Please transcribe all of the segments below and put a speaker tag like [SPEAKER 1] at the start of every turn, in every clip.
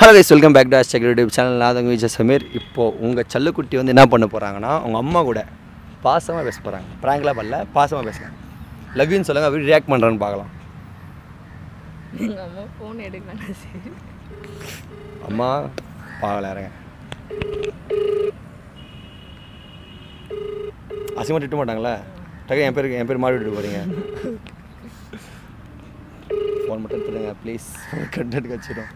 [SPEAKER 1] hello guys welcome back to hashtag YouTube channel நான் தங்க விஜய் சமீர் இப்போது உங்கள் செல்லக்குட்டி வந்து என்ன பண்ண போகிறாங்கன்னா உங்கள் அம்மா கூட பாசமாக பேச போகிறாங்க ப்ராங்க்லாம் பண்ணல பாசமாக பேசுகிறேன் லவ்யூன்னு சொல்லுங்கள் அப்படி ரியாக்ட் பண்ணுறான்னு பார்க்கலாம்
[SPEAKER 2] எங்கள் அம்மா ஃபோன் எடுக்கணும் சரி
[SPEAKER 1] அம்மா பார்க்கல இறங்க அசிங்கமாக திட்ட மாட்டாங்களே டக்கு என் பேருக்கு என் பேர் மாடி விட்டு போகிறீங்க ஃபோன் மட்டும் எடுத்துடுங்க ப்ளீஸ் கண்டென்ட் வச்சிடும்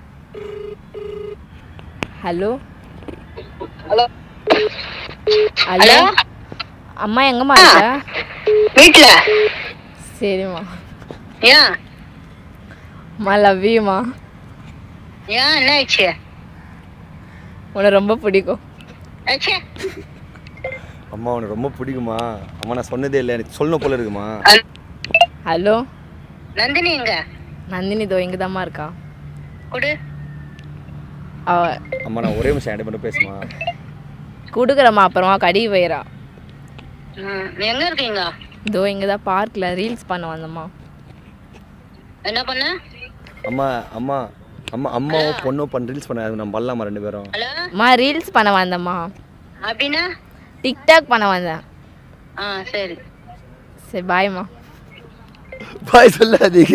[SPEAKER 2] ஹலோ
[SPEAKER 3] ஹலோ
[SPEAKER 2] ஹலோ அம்மா எங்கம்மா இருக்க
[SPEAKER 3] வீட்ல
[SPEAKER 2] சரிம்மா
[SPEAKER 3] ஏன்
[SPEAKER 2] அம்மா லவ் யூம்மா
[SPEAKER 3] ஏன் என்ன ஆச்சு
[SPEAKER 2] உன்னை ரொம்ப பிடிக்கும்
[SPEAKER 3] ஆச்சு
[SPEAKER 1] அம்மா உனக்கு ரொம்ப பிடிக்குமா அம்மா நான் சொன்னதே இல்லை எனக்கு சொல்லணும் போல இருக்குமா
[SPEAKER 2] ஹலோ
[SPEAKER 3] நந்தினி எங்க
[SPEAKER 2] நந்தினி இதோ இங்கே தாம்மா இருக்கா
[SPEAKER 3] குடு
[SPEAKER 2] அவ
[SPEAKER 1] அம்மா நான் ஒரே நிமிஷம் என்கிட்ட மட்டும் பேசுமா
[SPEAKER 2] கொடுக்குறம்மா அப்புறமா கடி போயிடா
[SPEAKER 3] ம், எங்க இருக்கீங்க
[SPEAKER 2] இதோ இங்கே தான் பார்க்கில் ரீல்ஸ் பண்ண வந்தம்மா
[SPEAKER 3] என்ன பண்ண
[SPEAKER 1] அம்மா அம்மா அம்மா அம்மாவும் பொண்ணும் பண்ண ரீல்ஸ் பண்ண நம்ம பண்ணலாமா ரெண்டு பேரும்
[SPEAKER 3] ஹலோ
[SPEAKER 2] அம்மா ரீல்ஸ் பண்ண வந்தம்மா
[SPEAKER 3] அப்படின்னா
[SPEAKER 2] டிக்டாக் பண்ண வந்தேன்
[SPEAKER 3] ஆ சரி
[SPEAKER 2] சரி பாய்மா
[SPEAKER 1] பாய் சொல்லாதீங்க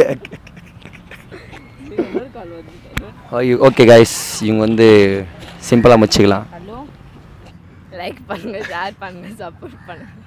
[SPEAKER 1] ஓகே கைஸ் இவங்க வந்து சிம்பிளாக முடிச்சுக்கலாம்
[SPEAKER 2] ஹலோ லைக் பண்ணுங்க ஷேர் பண்ணுங்க சப்போர்ட் பண்ணுங்க